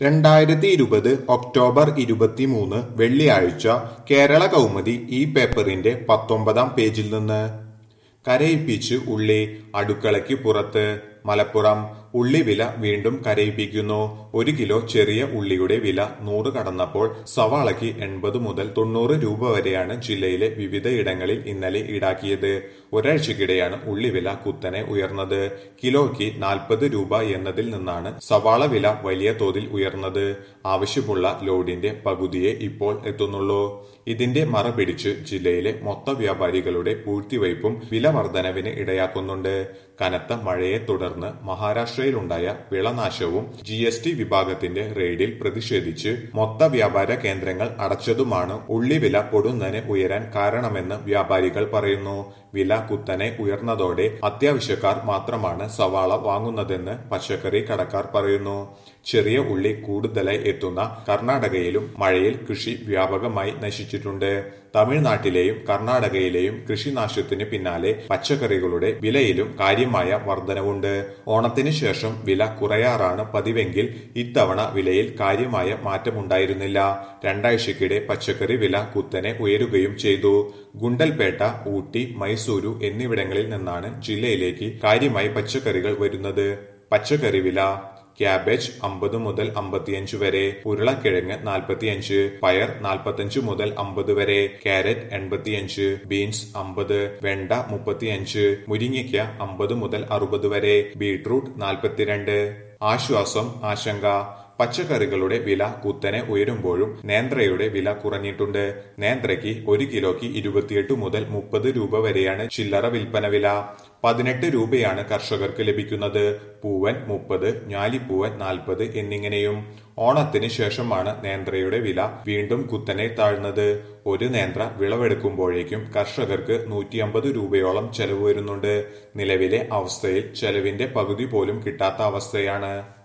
രണ്ടായിരത്തി ഇരുപത് ഒക്ടോബർ ഇരുപത്തിമൂന്ന് വെള്ളിയാഴ്ച കേരള കൗമുദി ഈ പേപ്പറിന്റെ പത്തൊമ്പതാം പേജിൽ നിന്ന് കരയിപ്പിച്ച് ഉള്ളി അടുക്കളയ്ക്ക് പുറത്ത് മലപ്പുറം ഉള്ളി വില വീണ്ടും കരയിപ്പിക്കുന്നു ഒരു കിലോ ചെറിയ ഉള്ളിയുടെ വില നൂറ് കടന്നപ്പോൾ സവാളയ്ക്ക് എൺപത് മുതൽ തൊണ്ണൂറ് രൂപ വരെയാണ് ജില്ലയിലെ വിവിധയിടങ്ങളിൽ ഇന്നലെ ഈടാക്കിയത് ഒരാഴ്ചക്കിടെയാണ് ഉള്ളി വില കുത്തനെ ഉയർന്നത് കിലോയ്ക്ക് നാൽപ്പത് രൂപ എന്നതിൽ നിന്നാണ് സവാള വില വലിയ തോതിൽ ഉയർന്നത് ആവശ്യമുള്ള ലോഡിന്റെ പകുതിയെ ഇപ്പോൾ എത്തുന്നുള്ളൂ ഇതിന്റെ മറ പിടിച്ച് ജില്ലയിലെ മൊത്ത വ്യാപാരികളുടെ പൂഴ്ത്തിവയ്പും വില വർധനവിന് ഇടയാക്കുന്നുണ്ട് കനത്ത മഴയെ തുടർന്ന് മഹാരാഷ്ട്രയിലുണ്ടായ വിളനാശവും ജി എസ് ടി വിഭാഗത്തിന്റെ റെയ്ഡിൽ പ്രതിഷേധിച്ച് മൊത്ത വ്യാപാര കേന്ദ്രങ്ങൾ അടച്ചതുമാണ് ഉള്ളി വില പൊടുന്നനെ ഉയരാൻ കാരണമെന്ന് വ്യാപാരികൾ പറയുന്നു വില കുത്തനെ ഉയർന്നതോടെ അത്യാവശ്യക്കാർ മാത്രമാണ് സവാള വാങ്ങുന്നതെന്ന് പച്ചക്കറി കടക്കാർ പറയുന്നു ചെറിയ ഉള്ളി കൂടുതലായി എത്തുന്ന കർണാടകയിലും മഴയിൽ കൃഷി വ്യാപകമായി നശിച്ചിട്ടുണ്ട് തമിഴ്നാട്ടിലെയും കർണാടകയിലെയും കൃഷിനാശത്തിന് പിന്നാലെ പച്ചക്കറികളുടെ വിലയിലും കാര്യമായ വർധനവുണ്ട് ഓണത്തിന് ശേഷം വില കുറയാറാണ് പതിവെങ്കിൽ ഇത്തവണ വിലയിൽ കാര്യമായ മാറ്റമുണ്ടായിരുന്നില്ല രണ്ടാഴ്ചക്കിടെ പച്ചക്കറി വില കുത്തനെ ഉയരുകയും ചെയ്തു ഗുണ്ടൽപേട്ട ഊട്ടി മൈസൂരു എന്നിവിടങ്ങളിൽ നിന്നാണ് ജില്ലയിലേക്ക് കാര്യമായി പച്ചക്കറികൾ വരുന്നത് പച്ചക്കറി വില ക്യാബേജ് അമ്പത് മുതൽ അമ്പത്തിയഞ്ച് വരെ ഉരുളക്കിഴങ്ങ് നാൽപ്പത്തിയഞ്ച് പയർ നാൽപ്പത്തഞ്ച് മുതൽ അമ്പത് വരെ ക്യാരറ്റ് എൺപത്തിയഞ്ച് ബീൻസ് അമ്പത് വെണ്ട മുപ്പത്തിയഞ്ച് മുരിങ്ങയ്ക്ക അമ്പത് മുതൽ അറുപത് വരെ ബീട്രൂട്ട് നാൽപ്പത്തിരണ്ട് ആശ്വാസം ആശങ്ക പച്ചക്കറികളുടെ വില കുത്തനെ ഉയരുമ്പോഴും നേന്ത്രയുടെ വില കുറഞ്ഞിട്ടുണ്ട് നേന്ത്രയ്ക്ക് ഒരു കിലോയ്ക്ക് ഇരുപത്തിയെട്ട് മുതൽ മുപ്പത് രൂപ വരെയാണ് ചില്ലറ വിൽപ്പന വില പതിനെട്ട് രൂപയാണ് കർഷകർക്ക് ലഭിക്കുന്നത് പൂവൻ മുപ്പത് ഞാലിപ്പൂവൻ നാൽപ്പത് എന്നിങ്ങനെയും ഓണത്തിന് ശേഷമാണ് നേന്ത്രയുടെ വില വീണ്ടും കുത്തനെ താഴ്ന്നത് ഒരു നേന്ത്ര വിളവെടുക്കുമ്പോഴേക്കും കർഷകർക്ക് നൂറ്റി അമ്പത് രൂപയോളം ചെലവ് വരുന്നുണ്ട് നിലവിലെ അവസ്ഥയിൽ ചെലവിന്റെ പകുതി പോലും കിട്ടാത്ത അവസ്ഥയാണ്